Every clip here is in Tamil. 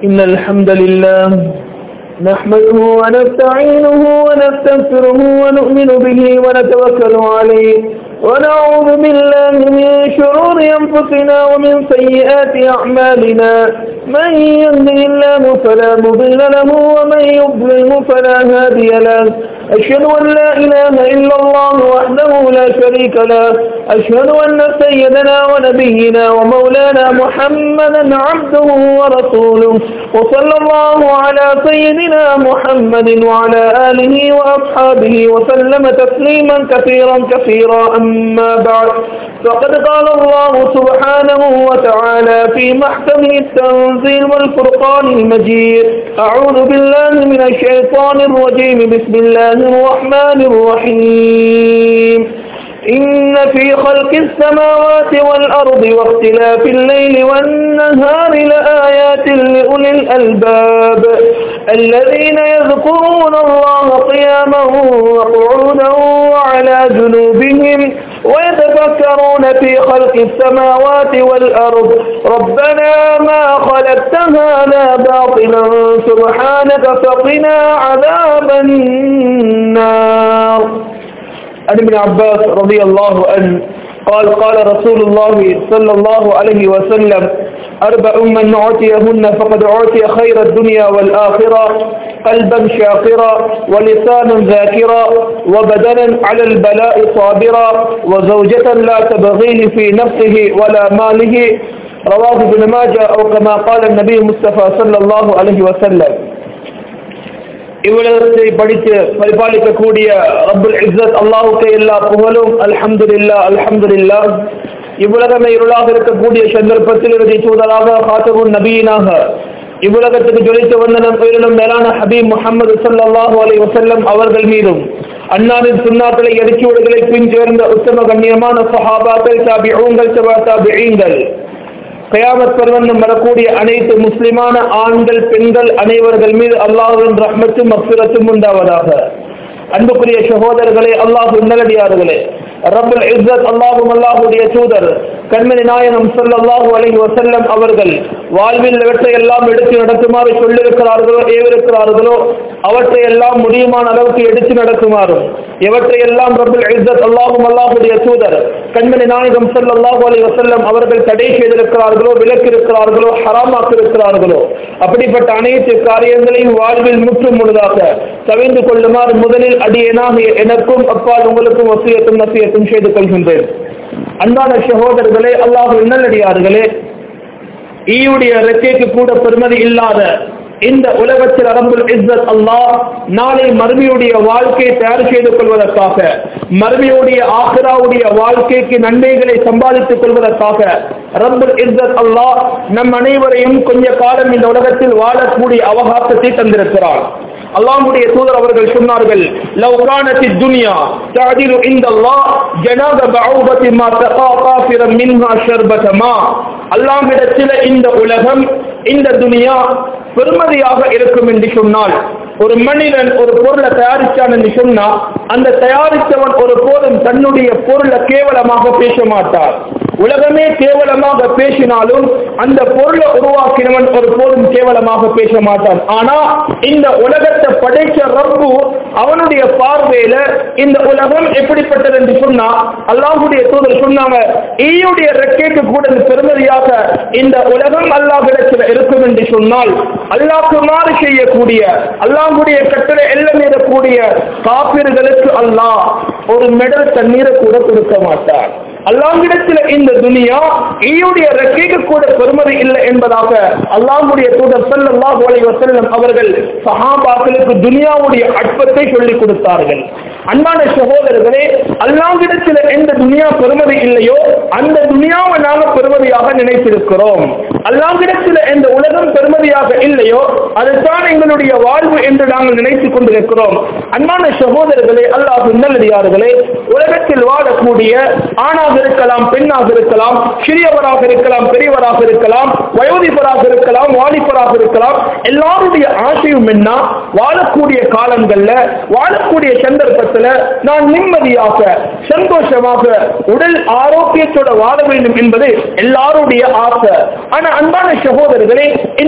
إن الحمد لله نحمده ونستعينه ونستغفره ونؤمن به ونتوكل عليه ونعوذ بالله من شرور أنفسنا ومن سيئات أعمالنا من يهده الله فلا مضل له ومن يضلله فلا هادي له أشهد أن لا إله إلا الله وحده لا شريك له أشهد أن سيدنا ونبينا ومولانا محمدا عبده ورسوله وصلى الله على سيدنا محمد وعلى آله وأصحابه وسلم تسليما كثيرا كثيرا أما بعد فقد قال الله سبحانه وتعالى في محكمه التنزيل والفرقان المجيد أعوذ بالله من الشيطان الرجيم بسم الله الرحمن الرحيم إن في خلق السماوات والأرض واختلاف الليل والنهار لآيات لأولي الألباب الذين يذكرون الله قياما وقعودا وعلى جنوبهم ويتفكرون في خلق السماوات والأرض ربنا ما خلقت هذا باطلا سبحانك فقنا عذاب النار عن ابن عباس رضي الله عنه قال قال رسول الله صلى الله عليه وسلم أربع من أعطيهن فقد أعطي خير الدنيا والآخرة قلبا شاكرا ولسانا ذاكرا وبدنا على البلاء صابرا وزوجة لا تبغيه في نفسه ولا மاலிஹ رواه ابن ماجه أو كما قال النبي مصطفى صلى الله عليه وسلم இவ்வுலகத்தை படித்து பரிபாலிக்கக்கூடிய ரப்புல் இஸ்ஸத் அல்லாஹுக்கு எல்லா புகழும் அல்ஹம்துலில்லா அல்ஹம்துலில்லா இவ்வுலகமே இருளாக இருக்கக்கூடிய சந்தர்ப்பத்தில் இறுதி தூதராக காத்தகுன் நபியினாக இவ்வுலகத்துக்கு ஜொலித்து வந்த நம் பெயரிலும் மேலான ஹபீப் முகமது சல்லாஹூ அலி வசல்லம் அவர்கள் மீதும் அண்ணாவின் சுண்ணாக்களை எரிச்சுவடுகளை பின் சேர்ந்த உத்தம கண்ணியமான சஹாபாக்கள் தாபிஊங்கள் தாபிஈங்கள் கயாமத் பருவந்தம் வரக்கூடிய அனைத்து முஸ்லிமான ஆண்கள் பெண்கள் அனைவர்கள் மீது அல்லாஹுவின் ரஹ்மத்தும் மக்சுரத்தும் உண்டாவதாக அன்புக்குரிய சகோதரர்களே அல்லாஹு நல்லடியார்களே ரப்பல் இஸ்ஸத் அல்லாஹும் அல்லாஹுடைய தூதர் கண்மணி நாயகம் ஸல்லல்லாஹு அலைஹி வஸல்லம் அவர்கள் வாழ்வில் எவற்றை எல்லாம் எடுத்து நடத்துமாறு சொல்லியிருக்கிறார்களோ ஏவிருக்கிறார்களோ அவற்றை எல்லாம் முடியுமான அளவுக்கு எடுத்து நடக்குமாறும் எவற்றை எல்லாம் ரப்பல் இஸ்ஸத் அல்லாஹும் அல்லாஹுடைய தூதர் கண்மணி நாயகம் ஸல்லல்லாஹு அலைஹி வஸல்லம் அவர்கள் தடை செய்திருக்கிறார்களோ விலக்கிருக்கிறார்களோ ஹராமாக்கிருக்கிறார்களோ அப்படிப்பட்ட அனைத்து காரியங்களையும் வாழ்வில் முற்றும் முழுதாக தவிர்ந்து கொள்ளுமாறு முதலில் அடியேனாக எனக்கும் அப்பால் உங்களுக்கும் வசியத்தும் நசியத்தும் செய்து கொள்கின்றேன் அன்பான சகோதரர்களே அல்லாஹு நல்லடியார்களே ஈயுடைய ரெக்கைக்கு கூட பெருமதி இல்லாத இந்த உலகத்தில் அரம்புல் இஸ்ஸத் அல்லாஹ் நாளை மறுமையுடைய வாழ்க்கையை தயார் செய்து கொள்வதற்காக மறுமையுடைய ஆஹிராவுடைய வாழ்க்கைக்கு நன்மைகளை சம்பாதித்துக் கொள்வதற்காக ரப்புல் இஸ்ஸத் அல்லாஹ் நம் அனைவரையும் கொஞ்ச காலம் இந்த உலகத்தில் வாழக்கூடிய அவகாசத்தை தந்திருக்கிறார் அல்லாஹ்வுடைய தூதர் அவர்கள் சொன்னார்கள் லவ் கானத் துன்யா தஅதிலு இந்தல்லாஹ் ஜனாத பஊபத்தி மா தகா காஃபிரன் மின்ஹா ஷர்பத மா அல்லாஹ்விடத்தில் இந்த உலகம் இந்த துனியா பெருமதியாக இருக்கும் என்று சொன்னால் ஒரு மனிதன் ஒரு பொருளை தயாரித்தான் என்று சொன்னா அந்த தயாரித்தவன் ஒரு போதும் தன்னுடைய பொருளை கேவலமாக பேச மாட்டார் உலகமே கேவலமாக பேசினாலும் அந்த பொருளை உருவாக்கினவன் ஒரு போதும் கேவலமாக பேச மாட்டான் ஆனா இந்த உலகத்தை படைச்ச ரப்பு அவனுடைய பார்வையில இந்த உலகம் எப்படிப்பட்டது என்று சொன்னா அல்லாஹுடைய தூதர் சொன்னாங்க ஈயுடைய ரெக்கைக்கு கூட பெருமதியாக இந்த உலகம் அல்லாஹிடத்தில் இருக்கும் என்று சொன்னால் அல்லாஹ்க்கு மாறு செய்யக்கூடிய அல்லாஹுடைய கட்டளை எல்லாம் மீறக்கூடிய காப்பீர்களுக்கு அல்லாஹ் ஒரு மெடல் தண்ணீரை கூட கொடுக்க மாட்டார் அல்லாஹ்விடத்தில் இந்த துனியா ஈயுடைய ரெக்கைக்கு கூட பெருமதி இல்லை என்பதாக அல்லாஹ்வுடைய தூதர் ஸல்லல்லாஹு அலைஹி வஸல்லம் அவர்கள் சஹாபாக்களுக்கு துனியாவுடைய அற்பத்தை சொல்லிக் கொடுத்தார்கள் அன்பான சகோதரர்களே அல்லாஹ்விடத்தில் எந்த துனியா பெருமதி இல்லையோ அந்த துனியாவை நாம பெருமதியாக நினைத்திருக்கிறோம் அல்லாஹ்விடத்தில் எந்த உலகம் பெருமதியாக இல்லையோ அதுதான் எங்களுடைய வாழ்வு என்று நாங்கள் நினைத்துக் கொண்டிருக்கிறோம் அன்பான சகோதரர்களே அல்லாஹ் நல்லடியார்களே உலகத்தில் வாழக்கூடிய ஆணாக இருக்கலாம் பெண்ணாக இருக்கலாம் சிறியவராக இருக்கலாம் பெரியவராக இருக்கலாம் வயோதிபராக இருக்கலாம் வாலிபராக இருக்கலாம் எல்லாருடைய ஆசையும் என்ன வாழக்கூடிய காலங்கள்ல வாழக்கூடிய சந்தர்ப்பத்தில் நான் நிம்மதியாக சந்தோஷமாக உடல் ஆரோக்கியத்தோட வாழ வேண்டும் என்பது எல்லாருடைய ஆசை ஆனா அன்பான சகோதரர்களே இந்த நிம்மதி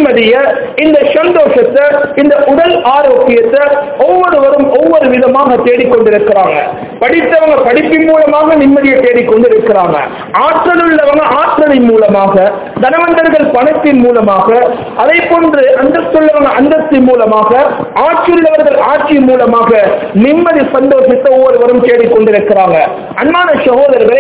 நிம்மதிய இந்த சந்தோஷத்தை இந்த உடல் ஆரோக்கியத்தை ஒவ்வொருவரும் ஒவ்வொரு விதமாக தேடிக்கொண்டிருக்கிறாங்க படித்தவங்க படிப்பின் மூலமாக நிம்மதியை தேடிக்கொண்டிருக்கிறாங்க ஆற்றல் உள்ளவங்க ஆற்றலின் மூலமாக தனவந்தர்கள் பணத்தின் மூலமாக அதே போன்று அந்தஸ்துள்ளவங்க அந்தஸ்தின் மூலமாக ஆட்சியுள்ளவர்கள் ஆட்சி மூலமாக நிம்மதி சந்தோஷத்தை ஒவ்வொருவரும் தேடிக்கொண்டிருக்கிறாங்க அன்பான சகோதரர்களே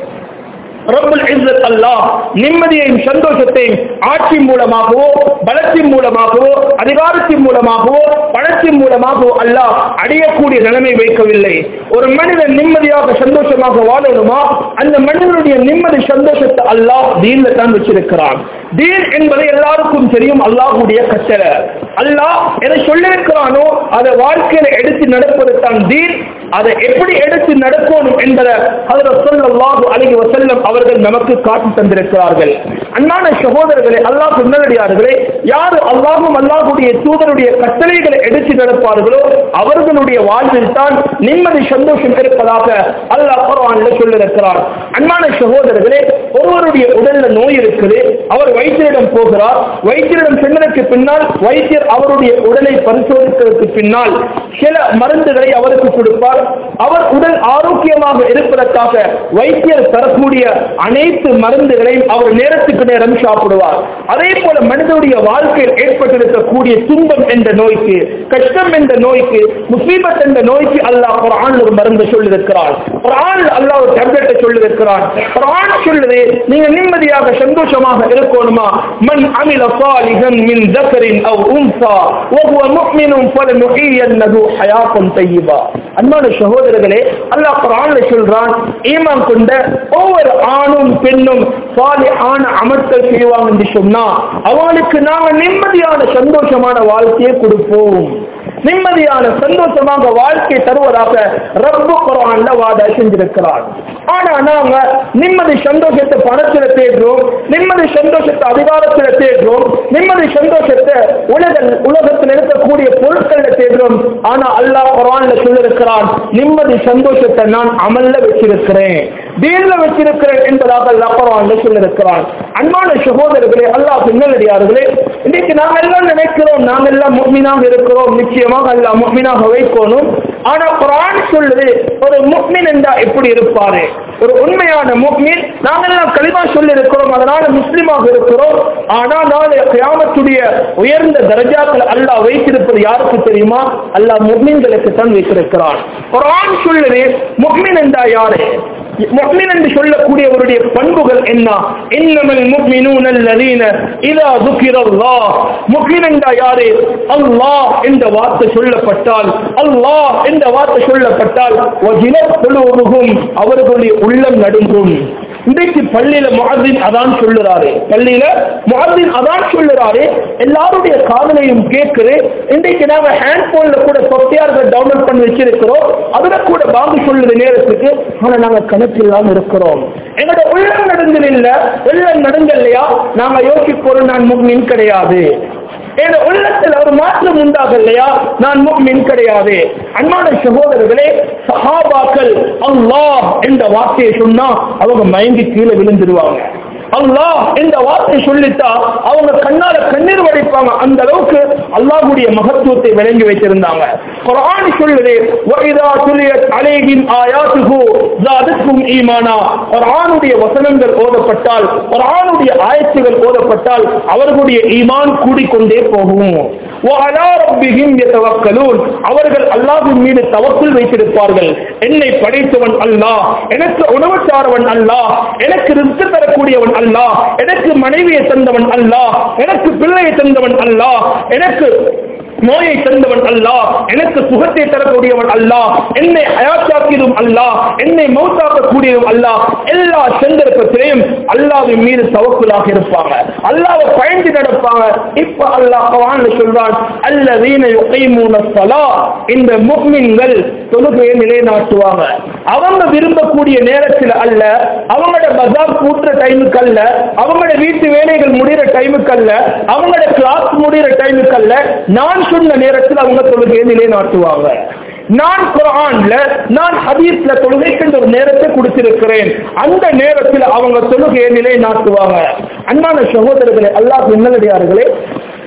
ரப்புல் இஸ்ஸத் அல்லாஹ் நிம்மதியையும் சந்தோஷத்தையும் ஆட்சி மூலமாகவோ பலத்தின் மூலமாகவோ அதிகாரத்தின் மூலமாகவோ பணத்தின் மூலமாகவோ அல்லாஹ் அடையக்கூடிய நிலைமை வைக்கவில்லை ஒரு மனிதன் நிம்மதியாக சந்தோஷமாக வாழணுமா அந்த மனிதனுடைய நிம்மதி சந்தோஷத்தை அல்லாஹ் தீன்ல தான் வச்சிருக்கிறான் தீன் என்பது எல்லாருக்கும் தெரியும் அல்லாஹுடைய கட்டளை அல்லாஹ் எதை சொல்லியிருக்கிறானோ அதை வாழ்க்கையில எடுத்து நடப்பது தான் தீன் அதை எப்படி எடுத்து நடக்கணும் என்பதை அதில் சொல்லல்லாஹு அலைஹி வஸல்லம் அவர்கள் நமக்கு காட்டி தந்திருக்கிறார்கள் அன்பான சகோதரர்களே அல்லாஹ் நல்லடியார்களே யார் அல்லாஹும் அல்லாஹுடைய தூதருடைய கட்டளைகளை எடுத்து நடப்பார்களோ அவர்களுடைய வாழ்வில் தான் நிம்மதி சந்தோஷம் இருப்பதாக அல்லாஹ் குர்ஆன்ல சொல்லியிருக்கிறார் அன்பான சகோதரர்களே ஒருவருடைய உடல்ல நோய் இருக்குது அவர் வைத்தியரிடம் போகிறார் வைத்தியரிடம் சென்றதற்கு பின்னால் வைத்தியர் அவருடைய உடலை பரிசோதித்ததற்கு பின்னால் சில மருந்துகளை அவருக்கு கொடுப்பார் அவர் உடல் ஆரோக்கியமாக இருப்பதற்காக வைத்தியர் தரக்கூடிய அனைத்து மருந்துகளையும் அவர் நேரத்துக்கு நேரம் சாப்பிடுவார் அதே போல மனிதனுடைய வாழ்க்கையில் ஏற்பட்டிருக்கக்கூடிய துன்பம் என்ற நோய்க்கு கஷ்டம் என்ற நோய்க்கு முசீபத் என்ற நோய்க்கு அல்லாஹ் குர்ஆன் ஒரு மருந்து சொல்லியிருக்கிறார் குர்ஆன் அல்லாஹ் ஒரு டேப்லெட்டை சொல்லியிருக்கிறார் குர்ஆன் சொல்லுது நீங்க நிம்மதியாக சந்தோஷமாக இருக்கணுமா மன் அமில சாலிஹன் மின் ذكرٍ أو أنثى وهو مؤمن فلنحيينه حياة طيبة அன்பான சகோதரர்களே அல்லாஹ் குர்ஆன்ல சொல்றான் ஈமான் கொண்ட ஒவ்வொரு ஆணும் பெண்ணும் சாலிஹான அமல்கள் செய்வாங்க என்று சொன்னா அவளுக்கு நாங்க நிம்மதியான சந்தோஷமான வாழ்க்கையை கொடுப்போம் நிம்மதியான சந்தோஷமாக வாழ்க்கை தருவதாக ரப்பு குரான்ல வாத செஞ்சிருக்கிறார் ஆனா நாங்க நிம்மதி சந்தோஷத்தை பணத்துல தேடுறோம் நிம்மதி சந்தோஷத்தை அதிகாரத்துல தேடுறோம் நிம்மதி சந்தோஷத்தை உலக உலகத்தில் இருக்கக்கூடிய பொருட்கள்ல தேடுறோம் ஆனா அல்லாஹ் குரான்ல சொல்லிருக்கிறான் நிம்மதி சந்தோஷத்தை நான் அமல்ல வச்சிருக்கிறேன் தீன்ல வச்சிருக்கிறேன் என்பதாக அல்லாஹ் குரான்ல சொல்லிருக்கிறான் அன்பான சகோதரர்களே அல்லாஹ் பின்னலடியார்களே இன்னைக்கு நாங்க எல்லாம் நினைக்கிறோம் நாங்க எல்லாம் முக்மீனாக இருக்கிறோம் நிச்சயமாக அல்லாஹ் முக்மீனாக வைக்கணும் ஆனா குரான் சொல்லுது ஒரு முக்மின் என்றா எப்படி இருப்பாரு ஒரு உண்மையான முக்மின் நாங்கள் எல்லாம் களிமா சொல்லி இருக்கிறோம் அதனால முஸ்லிமாக இருக்கிறோம் ஆனா நாளை கியாமத்துடைய உயர்ந்த தரஜாக்கள் அல்லாஹ் வைத்திருப்பது யாருக்கு தெரியுமா அல்லாஹ் முக்மீன்களுக்கு தான் வைத்திருக்கிறான் குரான் சொல்லுது முக்மின் என்றா யாரு முக்மின் என்று சொல்லக்கூடியவருடைய பண்புகள் என்ன இன்னமல் முக்மினூன அல்லதீன இதா துக்கிரல்லாஹ் முக்மின் என்றா யாரு அல்லாஹ் என்ற வார்த்தை சொல்லப்பட்டால் அல்லாஹ் என்ற வார்த்தை சொல்லப்பட்டால் வஜிலத் குலூபுஹும் அவர்களுடைய உள்ளம் நடுங்கும் இன்றைக்கு பள்ளியில முஹத்தின் அதான் சொல்லுறாரு பள்ளியில முஹத்தின் அதான் சொல்லுறாரு எல்லாருடைய காதலையும் கேட்குது இன்றைக்கு நாங்க ஹேண்ட் போன்ல கூட சொத்தையார்கள் டவுன்லோட் பண்ணி வச்சிருக்கிறோம் அதுல கூட பாங்கு சொல்லுற நேரத்துக்கு ஆனா நாங்க கணக்கில்லாம இருக்கிறோம் எங்களோட உள்ளம் நடுங்கல் இல்ல உள்ளம் நடுங்கல்லையா நாங்க யோசிப்போம் நான் முக்மின் கிடையாது என் உள்ளத்தில் ஒரு மாற்றம் உண்டாகலையா நான் முக்மின் கிடையாது அன்பான சகோதரர்களே சஹாபாக்கள் அல்லாஹ் என்ற வார்த்தையை சொன்னா அவங்க மயங்கி கீழே விழுந்துருவாங்க அல்லாஹ் இந்த வார்த்தை சொல்லிட்டா அவங்க கண்ணால கண்ணீர் வடிப்பாங்க அந்த அளவுக்கு அல்லாஹ்வுடைய மகத்துவத்தை விளங்கி வைத்திருந்தாங்க குர்ஆன் சொல்லுது வைதா துலியத் அலைஹிம் ஆயாத்துஹு ஜாதத்துஹும் ஈமானா குர்ஆனுடைய வசனங்கள் ஓதப்பட்டால் குர்ஆனுடைய ஆயத்துகள் ஓதப்பட்டால் அவர்களுடைய ஈமான் கூடிக்கொண்டே போகும் وعلى ربهم يتوكلون அவர்கள் அல்லாஹ்வின் மீது தவக்குல் வைத்திருப்பார்கள் என்னை படைத்தவன் அல்லாஹ் எனக்கு உணவு சாரவன் அல்லாஹ் எனக்கு ரிஸ்க் தரக்கூடியவன் அல்லாஹ் எனக்கு மனைவியை தந்தவன் அல்லாஹ் எனக்கு பிள்ளையை தந்தவன் அல்லாஹ் எனக்கு நோயை தந்தவன் அல்லாஹ் எனக்கு சுகத்தை தரக்கூடியவன் அல்லாஹ் என்னை அயாத்தாக்கியதும் அல்லாஹ் என்னை மௌத்தாக்கக்கூடியதும் அல்லாஹ் எல்லா சந்தர்ப்பத்திலையும் அல்லாவின் மீது தவக்குலாக இருப்பாங்க அல்லாவை பயந்து நடப்பாங்க இப்ப அல்லாஹ் குர்ஆன்ல சொல்றான் அல்லதீன யுகைமூன ஸலா இந்த முஃமின்கள் தொழுகையை நிலைநாட்டுவாங்க அவங்க விரும்பக்கூடிய நேரத்தில் அல்ல அவங்களோட பஜார் கூட்டுற டைமுக்கு அல்ல அவங்களோட வீட்டு வேலைகள் முடிகிற டைமுக்கு அல்ல அவங்களோட கிளாஸ் முடிகிற டைமுக்கு அல்ல நான் சொன்ன நேரத்தில் அவங்க தொழுகையை நிலைநாட்டுவாங்க நான் குரான்ல நான் ஹதீஸ்ல தொழுகைக்கு ஒரு நேரத்தை கொடுத்திருக்கிறேன் அந்த நேரத்தில் அவங்க தொழுகையை நிலைநாட்டுவாங்க அன்பான சகோதரர்களே அல்லாஹ் நல்லடியார்களே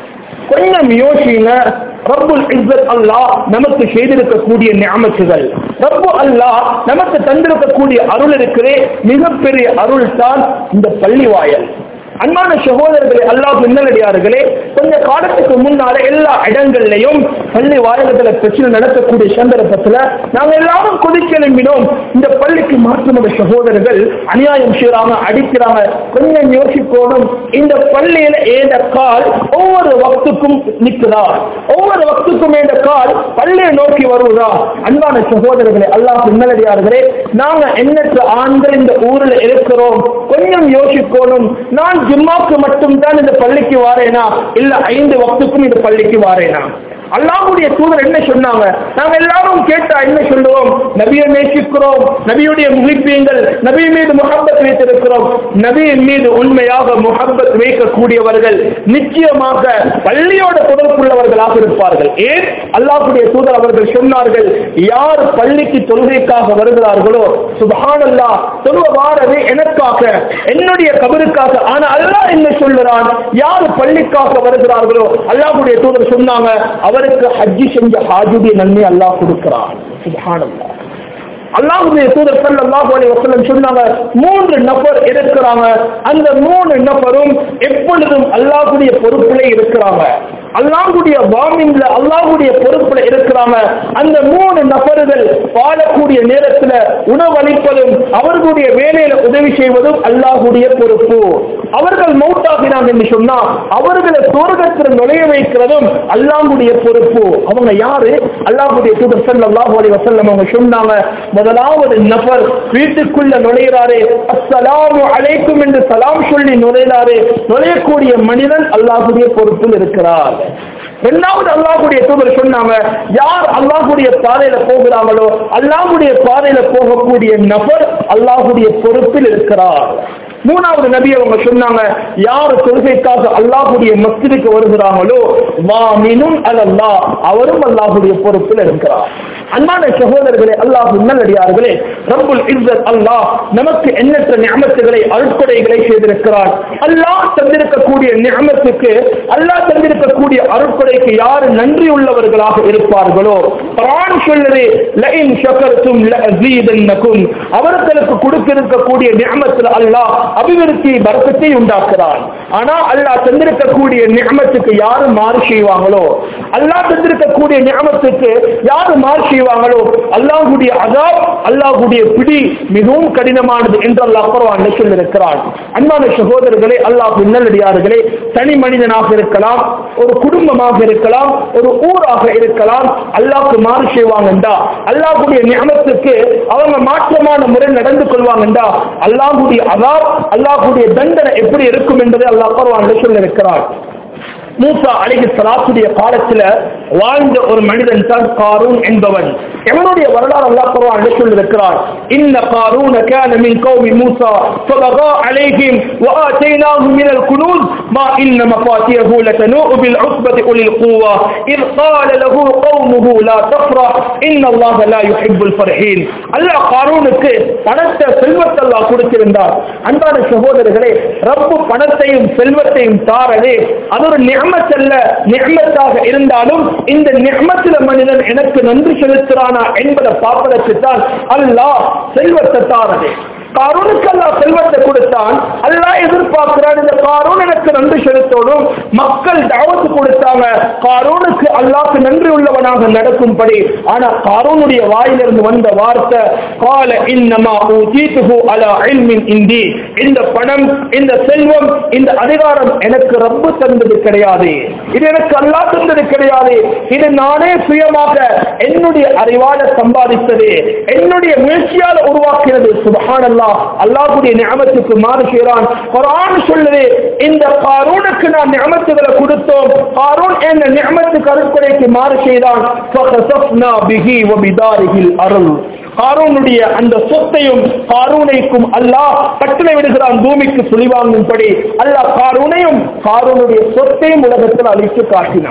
கொஞ்சம் யோசிங்க ரப்புல் இஸ்ஸத் அல்லாஹ் நமக்கு செய்திருக்கக்கூடிய ஞாபகங்கள் ரப்பு அல்லாஹ் நமக்கு தந்திருக்கக்கூடிய அருள் இருக்கிறே மிகப்பெரிய அருள் தான் இந்த பள்ளி வாயல் அன்பான சகோதரர்களே அல்லாஹ் நல்லடியார்களே கொஞ்ச காலத்துக்கு முன்னால எல்லா இடங்கள்லையும் பள்ளி வாயகத்துல பிரச்சனை நடக்கக்கூடிய சந்தர்ப்பத்துல நாங்க எல்லாரும் கொதிக்க எழும்பினோம் இந்த பள்ளிக்கு மாற்றுமுறை சகோதரர்கள் அநியாயம் செய்யறாங்க அடிக்கிறாங்க கொஞ்சம் யோசிக்கணும் இந்த பள்ளியில ஏந்த கால் ஒவ்வொரு வக்துக்கும் நிற்குதா ஒவ்வொரு வக்துக்கும் ஏந்த கால் பள்ளியை நோக்கி வருவதா அன்பான சகோதரர்களே அல்லாஹ் நல்லடியார்களே நாங்க எண்ணற்ற ஆண்கள் இந்த ஊரில் இருக்கிறோம் கொஞ்சம் யோசிக்கணும் நான் ஜும்மாக்கு மட்டும்தான் இந்த பள்ளிக்கு வாரேனா இல்ல ஐந்து வக்துக்கும் இந்த பள்ளிக்கு வாரேனா அல்லாஹ்வுடைய தூதர் என்ன சொன்னாங்க நாங்க எல்லாரும் கேட்டா என்ன சொல்லுவோம் நபியை நேசிக்கிறோம் நபியுடைய முகிப்பியங்கள் நபி மீது முகப்பத் வைத்திருக்கிறோம் நபியின் மீது உண்மையாக முகப்பத் வைக்கக்கூடியவர்கள் நிச்சயமாக பள்ளியோட தொடர்புள்ளவர்களாக இருப்பார்கள் ஏன் அல்லாஹ்வுடைய தூதர் அவர்கள் சொன்னார்கள் யார் பள்ளிக்கு தொழுகைக்காக வருகிறார்களோ சுபஹானல்லாஹ் தொழுவ வாரது எனக்காக என்னுடைய கபருக்காக ஆனா அல்லாஹ் என்ன சொல்லுறான் யார் பள்ளிக்காக வருகிறார்களோ அல்லாஹ்வுடைய தூதர் சொன்னாங்க அவருக்கு ஹஜ்ஜி செஞ்ச ஹாஜுடைய நன்மை அல்லாஹ் கொடுக்கிறான் சுபஹானல்லாஹ் அல்லாஹுடைய தூதர் ஸல்லல்லாஹு அலைஹி வஸல்லம் சொன்னாங்க மூன்று நபர் இருக்கிறாங்க அந்த மூணு நபரும் எப்பொழுதும் அல்லாஹ்வுடைய பொறுப்பிலே இருக்கிறாங்க அல்லாஹ்வுடைய வாமின்ல அல்லாஹ்வுடைய பொறுப்புல இருக்கிறாங்க அந்த மூணு நபர்கள் வாழக்கூடிய நேரத்துல உணவளிப்பதும் அவர்களுடைய வேலையில உதவி செய்வதும் அல்லாஹ்வுடைய பொறுப்பு அவர்கள் மௌத்தாகினாங்க என்று சொன்னா அவர்களை சுவர்க்கத்தில் நுழைய வைக்கிறதும் அல்லாஹ்வுடைய பொறுப்பு அவங்க யாரு அல்லாஹ்வுடைய தூதர் ஸல்லல்லாஹு அலைஹி வஸல்லம் அவங்க சொன்னாங்க முதலாவது நபர் வீட்டுக்குள்ள நுழைகிறாரே அஸ்ஸலாமு அலைக்கும் என்று சலாம் சொல்லி நுழைகிறாரே நுழையக்கூடிய மனிதன் அல்லாஹ்வுடைய பொறுப்பில் இருக்கிறார் இரண்டாவது அல்லாஹ்வுடைய தூதர் சொன்னாங்க யார் அல்லாஹ்வுடைய பாதையில போகிறாங்களோ அல்லாஹ்வுடைய பாதையில போகக்கூடிய நபர் அல்லாஹ்வுடைய பொறுப்பில் இருக்கிறார் மூணாவது நபி அவங்க சொன்னாங்க யார் தொழுகைக்காக அல்லாஹ்வுடைய மஸ்ஜிதுக்கு வருகிறாங்களோ வாமினும் அல்லா அவரும் அல்லாஹ்வுடைய பொறுப்பில் இருக்கிறார் அன்பான சகோதரர்களே அல்லாஹ் நல்லடியார்களே ரப்புல் இஸ்ஸத் அல்லாஹ் நமக்கு எண்ணற்ற நியமத்துகளை அருட்கொடைகளை செய்திருக்கிறார் அல்லாஹ் தந்திருக்கக்கூடிய நியமத்துக்கு அல்லாஹ் தந்திருக்கக்கூடிய அருட்கொடைக்கு யார் நன்றி உள்ளவர்களாக இருப்பார்களோ குர்ஆன் சொல்லுது லஇன் ஷக்கர்தும் லஅஸீதன்னகும் அவர்களுக்கு கொடுத்திருக்கக்கூடிய நியமத்தில் அல்லாஹ் அபிவிருத்தி பரக்கத்தை உண்டாக்குறான் ஆனா அல்லாஹ் தந்திருக்கக்கூடிய நியமத்துக்கு யாரு மாறு செய்வாங்களோ அல்லாஹ் தந்திருக்கக்கூடிய நியமத்துக்கு யாரு மாறு செய்வாங்களோ அல்லாஹ்வுடைய அதாப் அல்லாஹ்வுடைய பிடி மிகவும் கடினமானது என்று அல்லாஹ் குர்ஆன் சொல்லியிருக்கிறான் அன்பான சகோதரர்களே அல்லாஹ் நல்லடியார்களே தனி மனிதனாக இருக்கலாம் ஒரு குடும்பமாக இருக்கலாம் ஒரு ஊராக இருக்கலாம் அல்லாஹ்க்கு மாறு செய்வாங்கண்டா அல்லாஹ்வுடைய நியமத்துக்கு அவங்க மாற்றமான முறை நடந்து கொள்வாங்கண்டா அல்லாஹ்வுடைய அதாப் அல்லாஹ்வுடைய தண்டனை எப்படி இருக்கும் என்பதை அல்லாஹ் குர்ஆன்ல சொல்லியிருக்கிறார் மூசா அலைஹி ஸலாத்துடைய காலத்துல வாழ்ந்த ஒரு மனிதன் தான் காரூன் என்பவன் எவனுடைய வரலாறு அல்லாஹ் குர்ஆன்ல சொல்லியிருக்கிறார் இன்ன காரூன كان من قوم موسى فبغى عليهم وآتيناه من الكنوز ما إن مفاتيحه لتنوء بالعصبة أولي القوة إذ قال له قومه لا تفرح إن الله لا يحب الفرحين அல்லாஹ் காரூனுக்கு பணத்தை செல்வத்தை அல்லாஹ் கொடுத்திருந்தார் அன்பான சகோதரர்களே ரப்பு பணத்தையும் செல்வத்தையும் தாரதே அது ஒரு நியமத் அல்ல நியமத்தாக இருந்தாலும் இந்த நியமத்தில மனிதன் எனக்கு நன்றி செலுத்துறானா என்பதை பார்ப்பதற்கு தான் அல்லாஹ் செல்வத்தை தாரதே காரூனுக்கு அல்லாஹ் செல்வத்தை கொடுத்தான் அல்லாஹ் எதிர்பார்க்கிறான் இந்த காரூன் எனக்கு நன்றி செலுத்தணும் மக்கள் தாவத்து கொடுத்தாங்க காரூனுக்கு அல்லாஹ்க்கு நன்றி உள்ளவனாக நடக்கும்படி ஆனா காரூனுடைய வாயிலிருந்து வந்த வார்த்தை கால இன்னமா ஊதீதுஹு அலா இல்மின் இந்தி இந்த பணம் இந்த செல்வம் இந்த அதிகாரம் எனக்கு ரப்பு தந்தது கிடையாது இது எனக்கு அல்லாஹ் தந்தது கிடையாது இது நானே சுயமாக என்னுடைய அறிவால சம்பாதித்தது என்னுடைய முயற்சியால் உருவாக்கினது சுபஹானல்லாஹ் அல்லாஹ்வுடைய நியமத்துக்கு மாறு செய்கிறான் குர்ஆன் சொல்லுது இந்த காரூனுக்கு நான் நியமத்துகளை கொடுத்தோம் காரூன் என்ற நியமத்துக்கு அருட்கொடைக்கு மாறு செய்தான் ஃபகஸஃப்னா பிஹி வ பிதாரிஹில் அருள் காரூனுடைய அந்த சொத்தையும் காரூனைக்கும் அல்லாஹ் கட்டளை விடுகிறான் பூமிக்கு சுழிவாங்கும்படி அல்லாஹ் காரூனையும் காரூனுடைய சொத்தையும் உலகத்தில் அழித்து காட்டினான்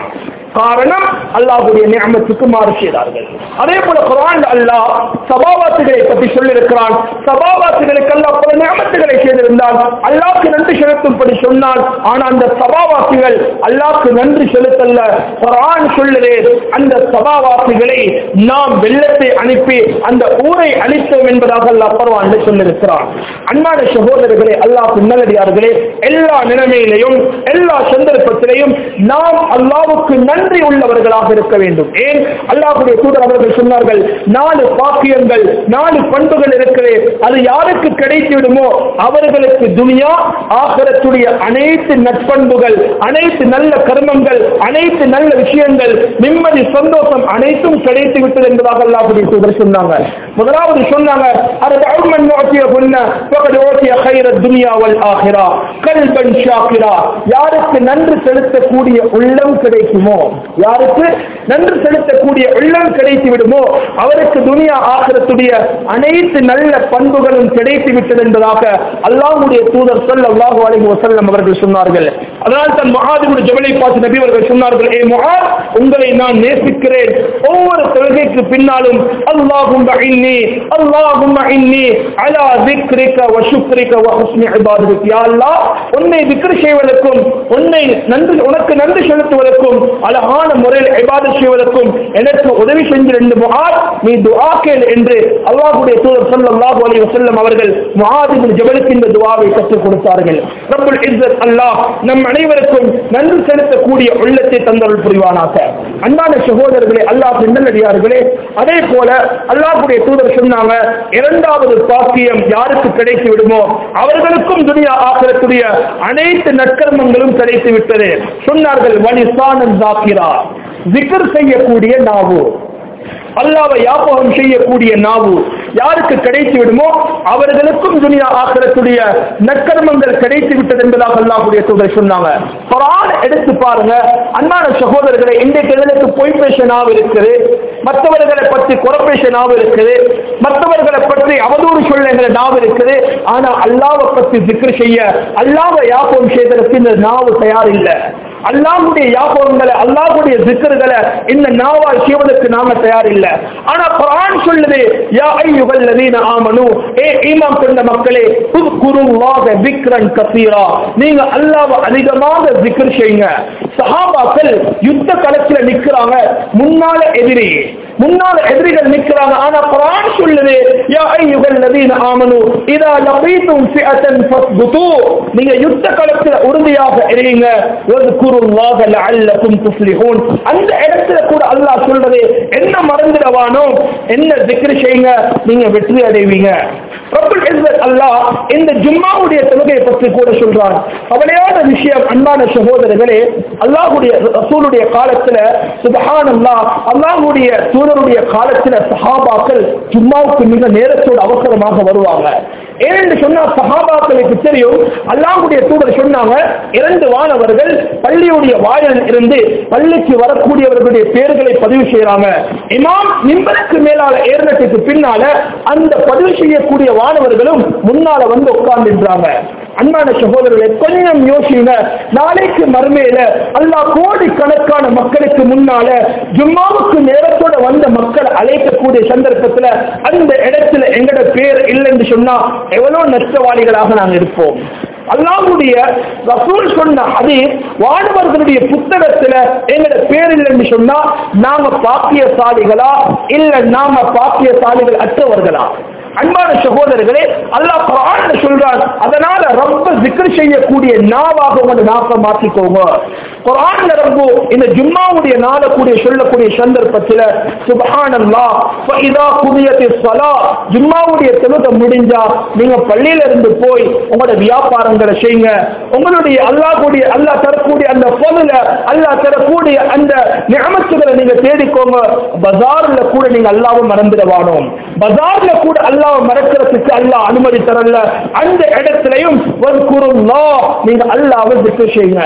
காரணம் அல்லாஹ்வுடைய நியமத்துக்கு மாறு செய்தார்கள் அதே போல குர்ஆன் அல்லாஹ் சபாவாத்துகளை பற்றி சொல்லியிருக்கிறான் சபாவாத்துகளுக்கு அல்லாஹ் பல நியமத்துகளை செய்திருந்தால் அல்லாஹ்க்கு நன்றி செலுத்தும்படி சொன்னான் ஆனா அந்த சபாவாசிகள் அல்லாஹ்க்கு நன்றி செலுத்தல்ல குர்ஆன் சொல்லுதே அந்த சபாவாசிகளை நாம் வெள்ளத்தை அனுப்பி அந்த ஊரை அழித்தோம் என்பதாக அல்லாஹ் பரவான் சொல்லியிருக்கிறான் அன்பான சகோதரர்களே அல்லாஹ் நல்லடியார்களே எல்லா நிலைமையிலையும் எல்லா சந்தர்ப்பத்திலையும் நாம் அல்லாவுக்கு நன்றி உள்ளவர்களாக இருக்க வேண்டும் ஏன் அல்லாஹுடைய தூதர் அவர்கள் சொன்னார்கள் நாலு பாக்கியங்கள் நாலு பண்புகள் இருக்கிறது அது யாருக்கு கிடைத்து விடுமோ அவர்களுக்கு துனியா ஆகரத்துடைய அனைத்து நற்பண்புகள் அனைத்து நல்ல கர்மங்கள் அனைத்து நல்ல விஷயங்கள் நிம்மதி சந்தோஷம் அனைத்தும் கிடைத்து விட்டது என்பதாக அல்லாஹுடைய தூதர் சொன்னாங்க முதலாவது சொன்னாங்க அது அவுமன் ஓட்டிய புண்ண பகல் ஓட்டிய கைர துனியாவல் ஆகிறா கல்பன் ஷாக்கிரா யாருக்கு நன்றி செலுத்தக்கூடிய உள்ளம் கிடைக்குமோ யாருக்கு நன்றி செலுத்தக்கூடிய உள்ளம் கிடைத்து விடுமோ அவருக்கு துனியா ஆகிறத்துடைய அனைத்து நல்ல பண்புகளும் கிடைத்து விட்டது என்பதாக அல்லாஹ்வுடைய தூதர் ஸல்லல்லாஹு அலைஹி வஸல்லம் அவர்கள் சொன்னார்கள் அதனால் தன் முஆதிபுடைய ஜபலை பார்த்து நபி அவர்கள் சொன்னார்கள் ஏ முஆத் உங்களை நான் நேசிக்கிறேன் ஒவ்வொரு தொழுகைக்கு பின்னாலும் அல்லாஹும்ம இன்னி அல்லாஹும்ம இன்னி அலா திக்ரிக வ ஷுக்ரிக வ ஹுஸ்னி இபாதத்திக் யா அல்லாஹ் உன்னை திக்ர் செய்வதற்கும் உன்னை நன்றி உனக்கு நன்றி செலுத்துவதற்கும் அழகான முறையில் இபாதத் செய்வதற்கும் எனக்கு உதவி செஞ்சு ரெண்டு முஆத் நீ துஆ கேள் என்று அல்லாஹ்வுடைய தூதர் ஸல்லல்லாஹு அலைஹி வஸல்லம் அவர்கள் முஆத் இப்னு ஜபலுக்கு இந்த துஆவை கற்றுக் கொடுத்தார்கள் ரப்புல் இஸ்ஸத் அல்லாஹ் நம் அனைவருக்கும் நன்றி செலுத்தக்கூடிய உள்ளத்தை தந்தருள் புரிவானாக அன்பான சகோதரர்களே அல்லாஹ் நல்லடியார்களே அதே போல அல்லாஹ்வுடைய தூதர் சொன்னாங்க இரண்டாவது பாக்கியம் யாருக்கு கிடைத்து விடுமோ அவர்களுக்கும் துனியா ஆக்கிரத்துடைய அனைத்து நற்கர்மங்களும் கிடைத்து விட்டது சொன்னார்கள் வலிசானன் தாக்கிரா ஜிகர் செய்யக்கூடிய நாவு அல்லாவை யாபகம் செய்யக்கூடிய நாவு யாருக்கு கிடைத்து விடுமோ அவர்களுக்கும் துனியா ஆக்கிரத்துடைய நற்கர்மங்கள் கிடைத்து விட்டது என்பதாக அல்லாஹுடைய தூதர் சொன்னாங்க குரான் எடுத்து பாருங்க அன்பான சகோதரர்களை இன்றைக்கு எங்களுக்கு பொய் பேச நாவு இருக்குது மற்றவர்களை பற்றி குறப்பேச நாவு இருக்குது மற்றவர்களை பற்றி அவதூறு சொல்லுங்கிற நாவு இருக்குது ஆனா அல்லாவை பற்றி திக்ர் செய்ய அல்லாவை யாபகம் செய்வதற்கு இந்த நாவு தயார் இல்லை அல்லாஹுடைய யாபகங்களை அல்லாஹுடைய திக்கர்களை இந்த நாவால் செய்வதற்கு நாம தயார் இல்லை ஆனா குர்ஆன் சொல்லுது யா அய்யுஹல் லதீன ஆமனு ஏ ஈமான் கொண்ட மக்களே உஸ்குருல்லாஹ திக்ரன் கஸீரா நீங்க அல்லாஹ்வை அதிகமாக திக்ர் செய்யுங்க சஹாபாக்கள் யுத்த களத்துல நிக்கிறாங்க முன்னால எதிரி முன்னால எதிரிகள் நிக்கிறாங்க ஆனா குர்ஆன் சொல்லுது யா அய்யுஹல் லதீன ஆமனு இதா லகீதும் ஃபிஅத்தன் ஃபஸ்புது நீங்க யுத்த களத்துல உறுதியாக இருங்க வذ்குருல்லாஹ லஅல்லக்கும் துஃப்லிஹூன் அந்த இடத்துல கூட அல்லாஹ் சொல்றது என்ன மறந்துடவானோ என்ன திக்ர் செய்யுங்க நீங்க வெற்றி அடைவீங்க ரப்பல் இஸ்ஸத் அல்லாஹ் இந்த ஜும்மாவுடைய தொழுகையை பற்றி கூட சொல்றான் கவலையான விஷயம் அன்பான சகோதரர்களே அல்லாஹ்வுடைய ரசூலுடைய காலத்துல சுபஹானல்லாஹ் அல்லாஹ்வுடைய தூதருடைய காலத்துல சஹாபாக்கள் ஜும்மாவுக்கு மிக நேரத்தோடு அவசரமாக வருவாங்க ஏனென்று சொன்னா சஹாபாக்களுக்கு தெரியும் அல்லாஹ்வுடைய தூதர் சொன்னாங்க இரண்டு வானவர்கள் பள்ளியுடைய வாயில் இருந்து பள்ளிக்கு வரக்கூடியவர்களுடைய பேர்களை பதிவு செய்யறாங்க இமாம் மிம்பருக்கு மேலால ஏறினத்துக்கு பின்னால அந்த பதிவு செய்யக்கூடிய வானவர்களும் முன்னால வந்து உட்கார்ந்துன்றாங்க அன்பான சகோதரர்களை கொஞ்சம் யோசிங்க நாளைக்கு மறுமையில அல்லாஹ் கோடி கணக்கான மக்களுக்கு முன்னால ஜும்மாவுக்கு நேரத்தோட வந்த மக்கள் அழைக்கக்கூடிய சந்தர்ப்பத்துல அந்த இடத்துல எங்கட பேர் இல்லைன்னு சொன்னா எவ்வளவு நஷ்டவாளிகளாக நாங்கள் இருப்போம் அல்லாஹ்வுடைய ரசூல் சொன்ன ஹதீஸ் வானவர்களுடைய புத்தகத்துல எங்கட பேர் இல்லைன்னு சொன்னா நாம பாக்கியசாலிகளா இல்ல நாம பாக்கியசாலிகள் அற்றவர்களா அன்பான சகோதரர்களே அல்லாஹ் குர்ஆன்ல சொல்றான் அதனால ரொம்ப zikr செய்யக்கூடிய நாவாக உங்க நாக்க மாத்திக்கோங்க குர்ஆன்ல ரொம்ப இந்த ஜும்மாவுடைய நாளக்கூடிய சொல்லக்கூடிய சந்தர்ப்பத்தில் சுப்ஹானல்லாஹ் ஃபஇதா குதியத்திஸ் ஸலா ஜும்மாவுடைய தொழுகை முடிஞ்சா நீங்க பள்ளியில இருந்து போய் உங்களோட வியாபாரங்களை செய்யுங்க உங்களுடைய அல்லாஹ்வுடைய அல்லாஹ் தரக்கூடிய அந்த பொருள அல்லாஹ் தரக்கூடிய அந்த நியமத்துகளை நீங்க தேடிக்கோங்க பஜார்ல கூட நீங்க அல்லாஹ்வை மறந்துடவானோம் பஜார்ல கூட அல்லாஹ் மறக்கிறதுக்கு அல்லாஹ் அனுமதி தரல அந்த இடத்துலயும் வذ்குருல்லாஹ் நீங்க அல்லாஹ்வை திக்ர் செய்யுங்க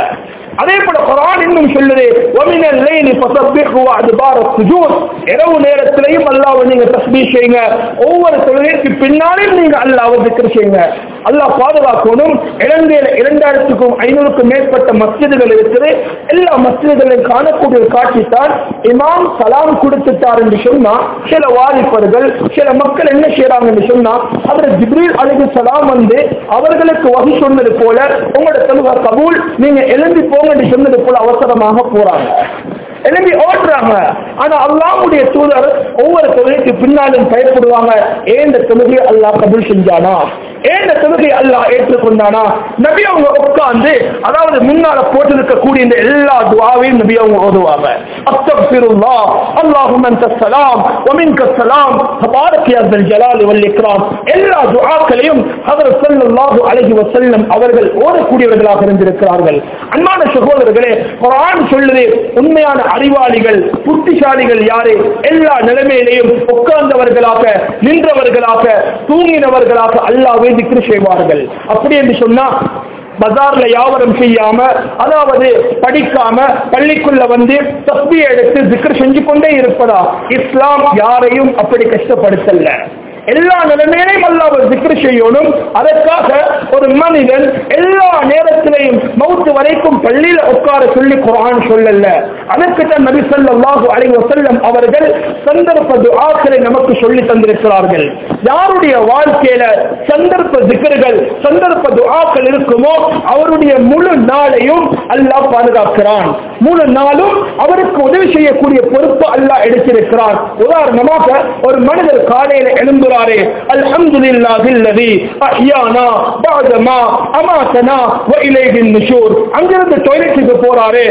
அதே போல குரான் இன்னும் சொல்லுது ஒமினல் லைலி ஃபஸப்பிஹு வஅத்பார சுஜூத் இரவு நேரத்திலையும் அல்லாஹ்வை நீங்க தஸ்பீஹ் செய்யுங்க ஒவ்வொரு தொழுகைக்கு பின்னாலும் நீங்க அல்லாஹ்வை திக்ர் செய்யுங்க அல்லாஹ் பாதுகாக்கணும் இலங்கையில இரண்டாயிரத்துக்கும் ஐநூறுக்கும் மேற்பட்ட மஸ்ஜிதுகள் இருக்குது எல்லா மஸ்ஜிதுகளையும் காணக்கூடிய ஒரு காட்சி தான் இமாம் சலாம் கொடுத்துட்டார் என்று சொன்னா சில வாலிபர்கள் சில மக்கள் என்ன செய்யறாங்க என்று சொன்னா அவர் ஜிப்ரீல் அலைஹி சலாம் வந்து அவர்களுக்கு வகை சொன்னது போல உங்களோட தொழுகை கபூல் நீங்க எழும்பி போங்க என்று சொன்னது போல அவசரமாக போறாங்க எழும்பி ஓட்டுறாங்க ஆனா அல்லாஹ்வுடைய தூதர் ஒவ்வொரு தொழுகைக்கு பின்னாலும் பயப்படுவாங்க ஏன் இந்த தொழுகையை அல்லாஹ் கபூல் செஞ்சானா ஏன் இந்த தொழுகையை அல்லாஹ் ஏற்றுக்கொண்டானா நபி அவங்க உட்கார்ந்து அதாவது முன்னால போட்டிருக்கக்கூடிய இந்த எல்லா துவாவையும் நபி அவங்க ஓதுவாங்க அஸ்தக்ஃபிருல்லாஹ் அல்லாஹும்ம அன்த ஸலாம் வ மின்க ஸலாம் தபாரக் யா ஸல் ஜலாலி வல் இக்ராம் எல்லா துஆக்களையும் ஹஜ்ரத் ஸல்லல்லாஹு அலைஹி வஸல்லம் அவர்கள் ஓதக்கூடியவர்களாக இருந்திருக்கிறார்கள் அன்பான சகோதரர்களே குர்ஆன் சொல்லுது உண்மையான அறிவாளிகள் புத்திசாலிகள் யாரு எல்லா நிலைமையிலையும் உட்கார்ந்தவர்களாக நின்றவர்களாக தூங்கினவர்களாக அல்லாஹ்வை திக்ரு செய்வார்கள் அப்படி என்று சொன்னா பஜார்ல வியாபாரம் செய்யாம அதாவது படிக்காம பள்ளிக்குள்ள வந்து தஸ்பியை எடுத்து திக்ர் செஞ்சு கொண்டே இருப்பதா இஸ்லாம் யாரையும் அப்படி கஷ்டப்படுத்தல எல்லா நிலைமையிலையும் அல்லாஹ் திக்ர் செய்யணும் அதற்காக ஒரு மனிதன் எல்லா நேரத்திலையும் மௌத்து வரைக்கும் பள்ளியில உட்கார சொல்லி குரான் சொல்லல அதற்கு தான் நபி ஸல்லல்லாஹு அலைஹி வஸல்லம் அவர்கள் சந்தர்ப்ப துஆக்களை நமக்கு சொல்லி தந்திருக்கிறார்கள் யாருடைய வாழ்க்கையில சந்தர்ப்ப திக்ர்கள் சந்தர்ப்ப துஆக்கள் இருக்குமோ அவருடைய முழு நாளையும் அல்லாஹ் பாதுகாக்கிறான் முழு நாளும் அவருக்கு உதவி செய்யக்கூடிய பொறுப்பு அல்லாஹ் எடுத்திருக்கிறான் உதாரணமாக ஒரு மனிதர் காலையில எழும்புறாரு அல்ஹம்துலில்லாஹி அல்லதி அஹ்யானா பஅதமா அமாதனா வ இலைஹின் நுஷூர் அங்கிருந்து டாய்லெட்டுக்கு போறாரு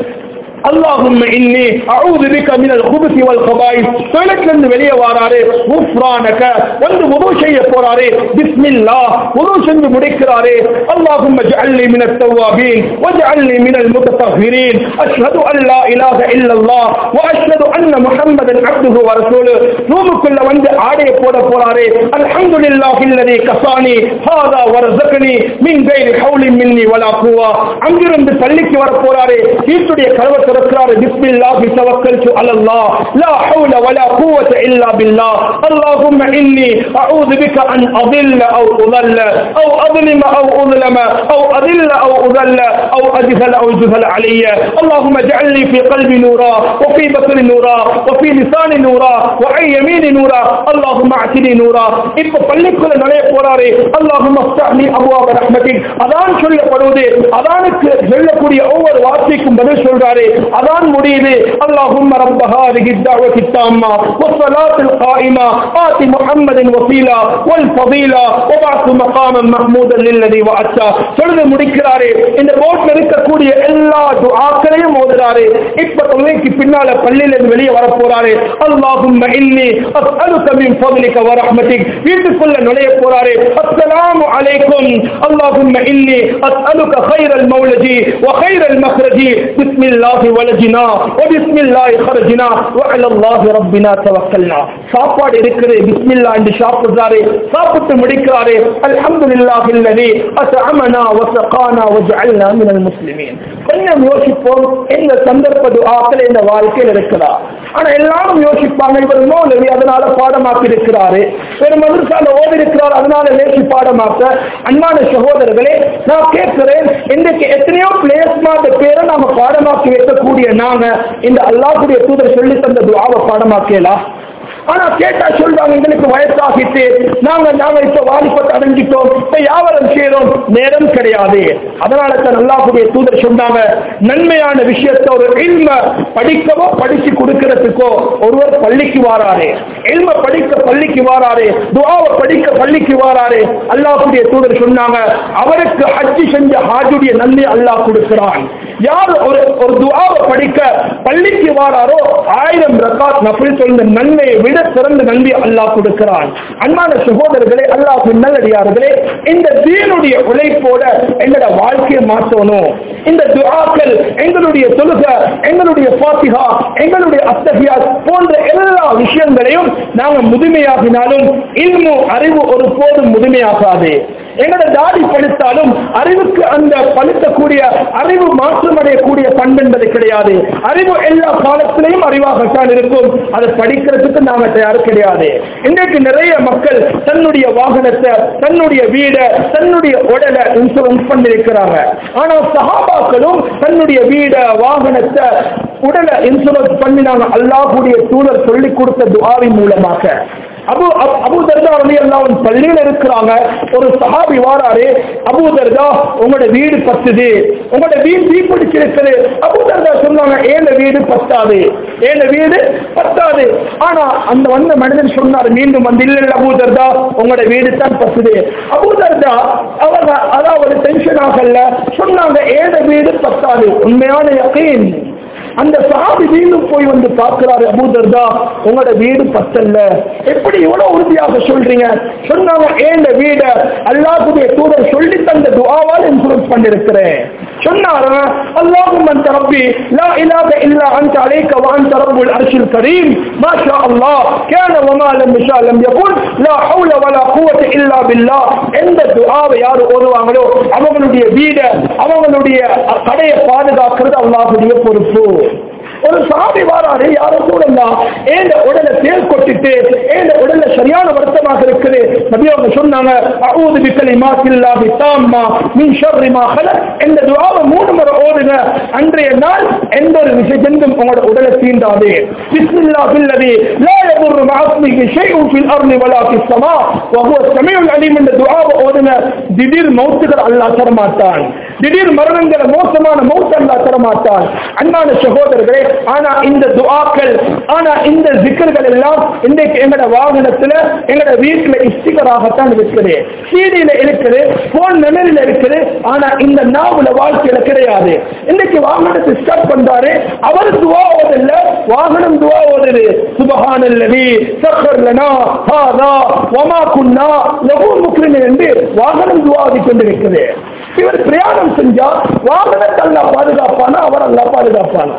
اللهم إني أعوذ بك من الخبث والخبائث டாய்லெட்ல இருந்து வெளியே வராரு غفرانك வந்து வுது செய்ய போறாரு بسم الله வுது செஞ்சு முடிக்கிறாரு اللهم اجعلني من التوابين واجعلني من المتطهرين أشهد أن لا إله إلا الله وأشهد أن محمدا عبده ورسوله ரூமுக்குள்ள வந்து ஆடைய போட போறாரு அல்ஹம்துலில்லாஹி அல்லதி கசானி ஹாதா வரஸகனி மின் கைரி ஹவுலின் மின்னி வலா குவா அங்கிருந்து பள்ளிக்கு வர போறாரு வீட்டுடைய கதவை திறக்கிறாரு பிஸ்மில்லாஹி தவக்கல்து அலல்லாஹ் லா ஹவுல வலா குவத இல்லா பில்லாஹ் اللهم إني أعوذ بك أن أضل أو أضل أو أظلم أو أظلم أو أذل أو أذل أو أجهل أو جهل علي اللهم اجعلني في قلبي نورا وفي بصري نورا وفي لساني نورا وعن يميني نورا اللهم اعتني نورا இப்ப பள்ளிக்குள்ள நுழைய போறாரு اللهم افتح لي ابواب رحمتك அதான் சொல்லப்படுவது அதானுக்கு சொல்லக்கூடிய ஒவ்வொரு வார்த்தைக்கும் பதில் சொல்றாரு அதான் முடியுது اللهم رب هذه الدعوة التامة والصلاة القائمة آت محمد وسيلة والفضيلة وبعث مقاما محمودا للذي وعدته சொல்லுது முடிக்கிறாரு இந்த போட்ல இருக்கக்கூடிய எல்லா துஆக்களையும் ஓதுறாரு இப்ப தொழுகைக்கு பின்னால பள்ளியில இருந்து வெளியே வர போறாரு اللهم إني أسألك من فضلك ورحمتك வீட்டுக்குள்ள நுழைய போறாரு السلام عليكم اللهم إني أسألك خير المولد وخير المخرج بسم الله ولجنا وبسم الله خرجنا وعلى الله ربنا توكلنا சாப்பாடு இருக்குது பிஸ்மில்லா என்று சாப்பிடுறாரு சாப்பிட்டு முடிக்கிறாரு அல்ஹம்துலில்லாஹி அல்லதி அஸ்அமனா வஸகானா வஜஅல்னா மினல் முஸ்லிமீன் கொஞ்சம் யோசிப்போம் இந்த சந்தர்ப்ப துஆக்கள் இந்த வாழ்க்கையில் இருக்குதா ஆனா எல்லாரும் யோசிப்பாங்க இவர் மௌலவி அதனால பாடமாக்கி இருக்கிறாரு ஒரு மதரசால ஓதி இருக்கிறார் அதனால லேசி பாடமாக்க அன்பான சகோதரர்களே நான் கேட்கிறேன் இன்றைக்கு எத்தனையோ பிளேஸ்மார்ட் பேரை நாம பாடமாக்கி வைக்கக்கூடிய நாங்க இந்த அல்லாஹ்வுடைய தூதர் சொல்லி தந்த துஆவை பாடமாக்கலாம் ஆனா கேட்டா சொல்றாங்க எங்களுக்கு வயசாகிட்டு நாங்க நாங்க இப்ப வாலிபத்தை அடைஞ்சிட்டோம் இப்ப வியாபாரம் செய்யறோம் நேரம் கிடையாது அதனால தான் அல்லாஹ்வுடைய தூதர் சொன்னாங்க நன்மையான விஷயத்தை ஒரு இல்ம படிக்கவோ படிச்சு கொடுக்கறதுக்கோ ஒருவர் பள்ளிக்கு வாராரு இல்ம படிக்க பள்ளிக்கு வாராரு துஆவை படிக்க பள்ளிக்கு வாராரு அல்லாஹ்வுடைய தூதர் சொன்னாங்க அவருக்கு ஹஜ்ஜி செஞ்ச ஹாஜுடைய நன்மை அல்லாஹ் கொடுக்கிறான் யார் ஒரு ஒரு துஆவை படிக்க பள்ளிக்கு வாராரோ ஆயிரம் ரக்காத் நஃபில் சொல்ந்த நன்மையை விட சிறந்த நன்மை அல்லாஹ் கொடுக்கிறான் அன்பான சகோதரர்களே அல்லாஹ் நல்லடியார்களே இந்த தீனுடைய உழைப்போட எங்களோட வாழ்க்கையை மாற்றணும் இந்த துஆக்கள் எங்களுடைய தொழுக எங்களுடைய ஃபாத்திஹா எங்களுடைய அத்தஹியா போன்ற எல்லா விஷயங்களையும் நாங்க முதுமையாகினாலும் இல்மு அறிவு ஒரு போதும் முதுமையாகாது எங்களோட தாடி பழுத்தாலும் அறிவுக்கு அந்த பழுத்தக்கூடிய அறிவு மாற்றம் அடையக்கூடிய பண்பு என்பது கிடையாது அறிவு எல்லா காலத்திலையும் அறிவாகத்தான் இருக்கும் அதை படிக்கிறதுக்கு நாம தயார் கிடையாது இன்றைக்கு நிறைய மக்கள் தன்னுடைய வாகனத்தை தன்னுடைய வீடை தன்னுடைய உடலை இன்சூரன்ஸ் பண்ணிருக்கிறாங்க ஆனா சஹாபாக்களும் தன்னுடைய வீடை வாகனத்தை உடலை இன்சூரன்ஸ் பண்ணினாங்க அல்லாஹ்வுடைய தூதர் சொல்லி கொடுத்த துஆவின் மூலமாக அபு அப்- அபு தர்தா ரலியல்லாஹு அன்ஹு பள்ளியில இருக்கிறாங்க ஒரு சஹாபி வாராரு அபு தர்தா உங்களோட வீடு பத்துது உங்களோட வீடு தீ பிடிச்சிருக்குது அபு தர்தா சொன்னாங்க ஏழு வீடு பத்தாது ஏழு வீடு பத்தாது ஆனா அந்த வந்த மனிதன் சொன்னார் மீண்டும் வந்து இல்ல இல்ல அபு தர்தா உங்களோட வீடு தான் பத்துது அபு தர்தா அவங்க அதாவது டென்ஷன் ஆகல சொன்னாங்க ஏழு வீடு பத்தாது உண்மையான யகீன் அந்த சஹாபி மீண்டும் போய் வந்து பார்க்கிறாரு அபூதர்தா உங்களோட வீடு பத்தல்ல எப்படி இவ்வளவு உறுதியாக சொல்றீங்க சொன்னாங்க ஏண்ட வீட அல்லாஹ்வுடைய தூதர் சொல்லி தந்த துஆவால் இன்சூரன்ஸ் பண்ணிருக்கிறேன் சொன்னாரு அல்லாஹும் அந்த ரப்பி லா இலாஹ இல்லா அன்த அலைக வ அன்த ரப்புல் அர்ஷில் கரீம் மா ஷா அல்லாஹ் كان وما لم يشاء لم يكن لا حول ولا قوة إلا بالله எந்த துஆவை யார் ஓதுவாங்களோ அவங்களுடைய வீட அவங்களுடைய கடையை பாதுகாக்கிறது அல்லாஹ்வுடைய பொறுப்பு ஒரு சாமி வாராரு யாரும் கூட ஏண்ட உடலை தேல் கொட்டிட்டு ஏண்ட உடல்ல சரியான வருத்தமாக இருக்குது நபி அவங்க சொன்னாங்க அஊது பிக்கலி மாசில்லாஹி தாம்மா மின் ஷர்ரி மா ஹலக் இந்த துஆவை மூணு முறை ஓதுங்க அன்றைய நாள் எந்த ஒரு விஷயத்தும் உங்களோட உடலை தீண்டாது பிஸ்மில்லாஹ் இல்லதி லா யதுர்ரு மஅஸ்மிஹி ஷைஉன் ஃபில் அர்லி வலா ஃபிஸ் ஸமா வ ஹுவ ஸமீஉல் அலீம் இந்த துஆவை ஓதுங்க திடீர் மௌத்துகள் அல்லாஹ் தரமாட்டான் திடீர் மரணங்களை மோசமான மௌத் அல்லாஹ் தரமாட்டான் அன்பான சகோதரர்களே ஆனா இந்த துஆக்கள் ஆனா இந்த ஜிக்கர்கள் எல்லாம் இன்றைக்கு எங்கட வாகனத்துல எங்கட வீட்டுல இஸ்டிகராகத்தான் இருக்குது சீடியில இருக்குது போன் மெமரியில இருக்குது ஆனா இந்த நாவுல வாழ்க்கையில கிடையாது இன்னைக்கு வாகனத்தை ஸ்டார்ட் பண்றாரு அவர் துவா ஓதல்ல வாகனம் துவா ஓதுது சுபஹானல்லதி சக்கர் லனா ஹாதா வமா குன்னா லஹு முக்ரிமின் என்று வாகனம் துவா ஓதி கொண்டிருக்கிறது இவர் பிரயாணம் செஞ்சா வாகனத்தை அல்லாஹ் பாதுகாப்பானா அவர் அல்லாஹ் பாதுகாப்பானா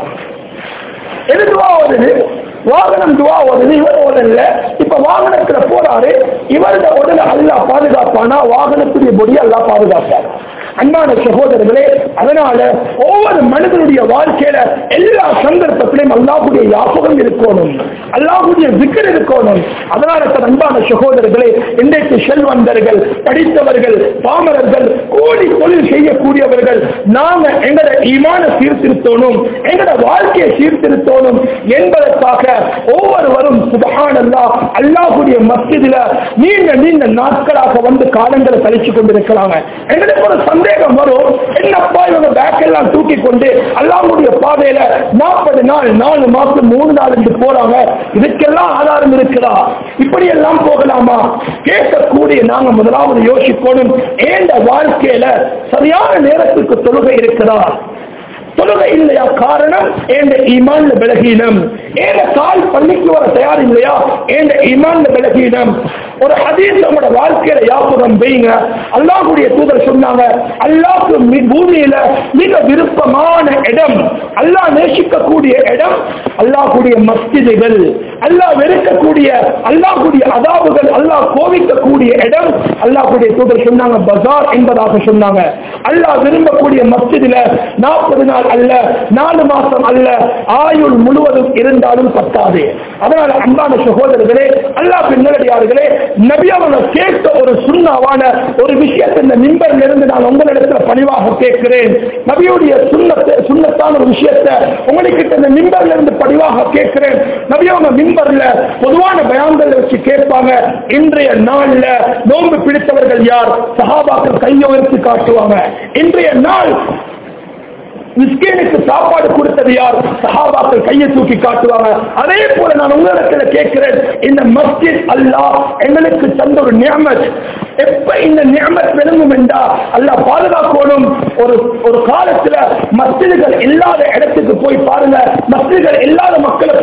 எது துவா ஓதுது வாகனம் துவா ஓதுது இவர் ஓதல்ல இப்ப வாகனத்துல போறாரு இவருடைய உடலை அல்லாஹ் பாதுகாப்பானா வாகனத்துடைய பொடி அல்லாஹ் பாதுகாப்பானா அன்பான சகோதரர்களே அதனால ஒவ்வொரு மனிதனுடைய வாழ்க்கையில எல்லா சந்தர்ப்பத்திலையும் அல்லாஹுடைய யாபகம் இருக்கணும் அல்லாஹுடைய விக்கர் இருக்கணும் அதனால தன் அன்பான சகோதரர்களே இன்றைக்கு செல்வந்தர்கள் படித்தவர்கள் பாமரர்கள் கூலி தொழில் செய்யக்கூடியவர்கள் நாம எங்கட ஈமான சீர்திருத்தணும் எங்கட வாழ்க்கையை சீர்திருத்தணும் என்பதற்காக ஒவ்வொருவரும் சுபஹானல்லா அல்லாஹுடைய மஸ்ஜிதில நீண்ட நீண்ட நாட்களாக வந்து காலங்களை கழிச்சு கொண்டிருக்கிறாங்க எங்களுக்கு ஒரு சந்தேகம் வரும் என்னப்பா இவங்க பேக் எல்லாம் தூக்கி கொண்டு அல்லாஹ்வுடைய பாதையில நாற்பது நாள் நாலு மாசம் மூணு நாள் என்று போறாங்க இதுக்கெல்லாம் ஆதாரம் இருக்குதா இப்படி எல்லாம் போகலாமா கேட்கக்கூடிய நாங்க முதலாவது யோசிக்கணும் ஏண்ட வாழ்க்கையில சரியான நேரத்துக்கு தொழுகை இருக்குதா தொழுகை இல்லையா காரணம் ஏண்ட ஈமான்ல பலகீனம் ஏண்ட கால் பள்ளிக்கு வர தயார் இல்லையா ஏண்ட ஈமான்ல பலகீனம் ஒரு ஹதீஸ் நம்மளோட வாழ்க்கையில யாபகம் வைங்க அல்லாஹ்வுடைய தூதர் சொன்னாங்க அல்லாஹ்க்கு மி- பூமியில மிக விருப்பமான இடம் அல்லாஹ் நேசிக்கக்கூடிய இடம் அல்லாஹ்வுடைய மஸ்ஜிதுகள் அல்லாஹ் வெறுக்கக்கூடிய அல்லாஹ்வுடைய அதாவுகள் அல்லாஹ் கோவிக்கக்கூடிய இடம் அல்லாஹ்வுடைய தூதர் சொன்னாங்க பஜார் என்பதாக சொன்னாங்க அல்லாஹ் விரும்பக்கூடிய மஸ்ஜிதுல நாற்பது நாள் அல்ல நாலு மாசம் அல்ல ஆயுள் முழுவதும் இருந்தாலும் பத்தாது அதனால அன்பான சகோதரர்களே அல்லாஹ் பின்னடியார்களே நபி அவங்க கேட்ட ஒரு சுண்ணாவான ஒரு விஷயத்தை இந்த மிம்பர்ல இருந்து நான் உங்களிடத்துல பணிவாக கேட்கிறேன் நபியுடைய சுண்ணத்தை சுண்ணத்தான ஒரு விஷயத்தை உங்களுக்கு இந்த மிம்பர்ல இருந்து பணிவாக கேட்கிறேன் நபி அவங்க மிம்பர்ல பொதுவான பயான்கள் வச்சு கேட்பாங்க இன்றைய நாள்ல நோன்பு பிடித்தவர்கள் யார் சஹாபாக்கள் கையை உயர்த்தி காட்டுவாங்க இன்றைய நாள் மிஸ்கீனுக்கு சாப்பாடு கொடுத்தது யார் சஹாபாக்கள் கையை தூக்கி காட்டுவாங்க அதே போல நான் உங்களிடத்துல கேட்கிறேன் இந்த மஸ்ஜித் அல்லாஹ் எங்களுக்கு தந்த ஒரு நியமத் எப்ப இந்த நியமத் விளங்கும் என்றா அல்லாஹ் பாதுகாக்கணும் ஒரு ஒரு காலத்துல மஸ்ஜிதுகள் இல்லாத இடத்துக்கு போய் பாருங்க மஸ்ஜிதுகள் இல்லாத மக்களை போய்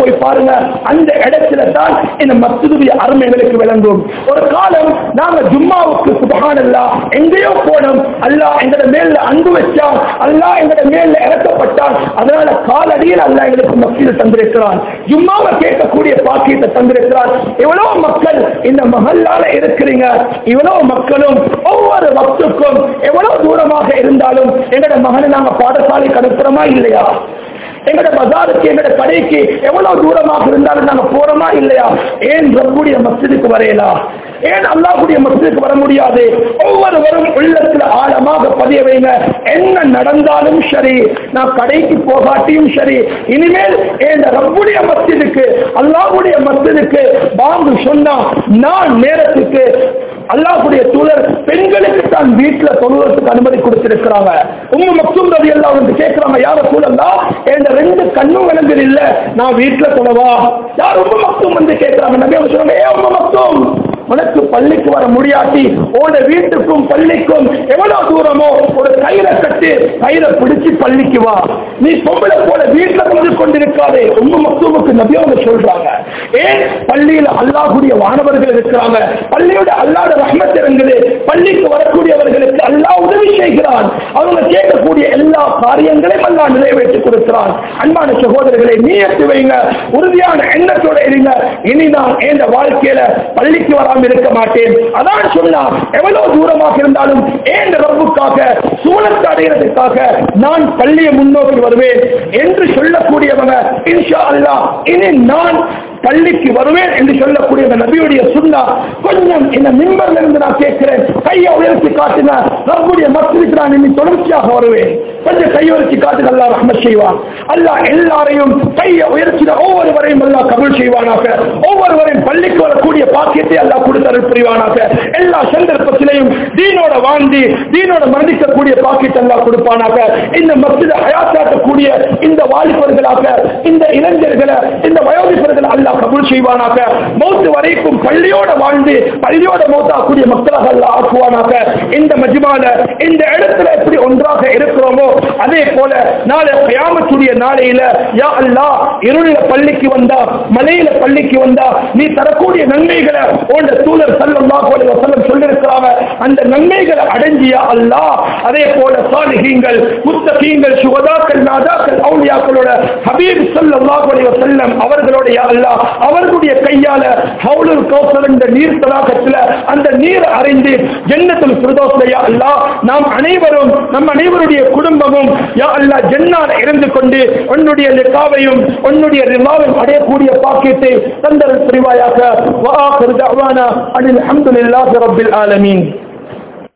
போய் பாருங்க அந்த இடத்துல தான் இந்த மஸ்ஜிதுடைய அருமை எங்களுக்கு விளங்கும் ஒரு காலம் நாங்க ஜும்மாவுக்கு சுபஹானல்லா எங்கேயோ போனோம் அல்லாஹ் எங்கட மேல அன்பு வச்சான் அல்லாஹ் எங்கட மேல இறக்கப்பட்டான் அதனால காலடியில் அல்லாஹ் எங்களுக்கு மஸ்ஜிதை தந்திருக்கிறான் ஜும்மாவை கேட்கக்கூடிய பாக்கியத்தை தந்திருக்கிறான் எவ்வளவு மக்கள் இந்த மகல்லால இருக்கிறீங்க இவ்வளவு மக்களும் ஒவ்வொரு வக்துக்கும் எவ்வளவு தூரமாக இருந்தாலும் எங்கட மகனை நாங்க பாடசாலைக்கு அனுப்புறோமா இல்லையா எங்கட பஜாருக்கு எங்கட கடைக்கு எவ்வளவு தூரமாக இருந்தாலும் நாங்க போறோமா இல்லையா ஏன் ரப்புடைய மஸ்ஜிதுக்கு வரையலாம் ஏன் அல்லாஹ்வுடைய மஸ்ஜிதுக்கு வர முடியாது ஒவ்வொருவரும் உள்ளத்துல ஆழமாக பதிய வைங்க என்ன நடந்தாலும் சரி நான் கடைக்கு போகாட்டியும் சரி இனிமேல் என் ரப்புடைய மஸ்ஜிதுக்கு அல்லாஹ்வுடைய மஸ்ஜிதுக்கு பாங்கு சொன்னா நான் நேரத்துக்கு அல்லாஹ்வுடைய தூதர் பெண்களுக்கு தான் வீட்டுல தொழுவதற்கு அனுமதி கொடுத்திருக்கிறாங்க உங்க மக்தும் ரவி எல்லாம் வந்து கேட்கிறாங்க யார சூழல்லா என் ரெண்டு கண்ணும் விளங்குது இல்ல நான் வீட்டுல தொழவா யார் உங்க மக்தும் வந்து கேட்கிறாங்க நபி அவங்க சொல்றாங்க ஏ உங்க மக்தும் உனக்கு பள்ளிக்கு வர முடியாட்டி உன வீட்டுக்கும் பள்ளிக்கும் எவ்வளவு தூரமோ ஒரு கயிறை கட்டு கயிறை பிடிச்சு பள்ளிக்கு வா நீ பொம்பளை போல வீட்டுல வந்து கொண்டிருக்காதே உங்க மக்தூமுக்கு நபி அவங்க சொல்றாங்க ஏன் பள்ளியில அல்லாஹ்வுடைய வானவர்கள் இருக்கிறாங்க பள்ளியோட அல்லாத ரஹ்மத் இறங்குது பள்ளிக்கு வரக்கூடியவர்களுக்கு அல்லாஹ் உதவி செய்கிறான் அவங்க கேட்கக்கூடிய எல்லா காரியங்களையும் அல்லாஹ் நிறைவேற்றி கொடுக்கிறான் அன்பான சகோதரர்களை நீயத்து வைங்க உறுதியான எண்ணத்தோட இருங்க இனி நான் இந்த வாழ்க்கையில பள்ளிக்கு வராம இருக்க மாட்டேன் அதான் சொன்னா எவ்வளவு தூரமாக இருந்தாலும் ஏன் ரப்புக்காக சூழத்தை அடைகிறதுக்காக நான் பள்ளியை முன்னோக்கி வருவேன் என்று சொல்லக்கூடியவங்க இன்ஷா அல்லாஹ் இனி நான் பள்ளிக்கு வருவேன் என்று சொல்லக்கூடிய அந்த நபியுடைய சுண்ணா கொஞ்சம் இந்த மிம்பர்ல இருந்து நான் கேட்கிறேன் கையை உயர்த்தி காட்டுங்க ரப்புடைய மஸ்ஜிதுக்கு நான் இனி தொடர்ச்சியாக வருவேன் கொஞ்சம் கையை உயர்த்தி காட்டுங்க அல்லாஹ் ரஹ்மத் செய்வான் அல்லாஹ் எல்லாரையும் கையை உயர்த்தின ஒவ்வொருவரையும் அல்லாஹ் கபூல் செய்வானாக ஒவ்வொருவரையும் பள்ளிக்கு வரக்கூடிய பாக்கியத்தை அல்லாஹ் கொடுத்தருள் புரிவானாக எல்லா சந்தர்ப்பத்திலையும் தீனோட வாழ்ந்து தீனோட மரணிக்கக்கூடிய பாக்கியத்தை அல்லாஹ் கொடுப்பானாக இந்த மஸ்ஜிதை ஹயாத்தாக்கக்கூடிய இந்த வாலிபர்களாக இந்த இளைஞர்களை இந்த வயோதிபர்களை அல்லாஹ் கபூல் செய்வானாக மௌத்து வரைக்கும் பள்ளியோட வாழ்ந்து பள்ளியோட மௌத்தாக்கூடிய மக்களாக அல்லாஹ் ஆக்குவானாக இந்த மஜ்மால இந்த இடத்துல எப்படி ஒன்றாக இருக்கிறோமோ அதே போல நாளை கயாமத்துடைய நாளையில யா அல்லாஹ் இருளில பள்ளிக்கு வந்தா மலையில பள்ளிக்கு வந்தா நீ தரக்கூடிய நன்மைகளை உன் தூதர் சல்லல்லாஹு அலைஹி வஸல்லம் சொல்லிருக்கிறாங்க அந்த நன்மைகளை அடைஞ்சியா அல்லாஹ் அதே போல சாலிஹீங்கள் முத்தகீங்கள் சுகதாக்கள் நாதாக்கள் அவுலியாக்களோட ஹபீப் ஸல்லல்லாஹு அலைஹி வஸல்லம் அவர்களோட யா அல்லாஹ் அவர்களுடைய கையால ஹவுலுல் கௌசர் என்ற நீர் தடாகத்துல அந்த நீர் அறிந்து ஜன்னத்துல் ஃபிர்தௌஸ்ல யா அல்லாஹ் நாம் அனைவரும் நம் அனைவருடைய குடும்பமும் யா அல்லாஹ் ஜன்னால இருந்து கொண்டு உன்னுடைய லிகாவையும் உன்னுடைய ரிமாவையும் அடையக்கூடிய பாக்கியத்தை தந்தர் புரிவாயாக வஆகிரு தஅவானா அனில் ஹம்துலில்லாஹி ரப்பில் ஆலமீன்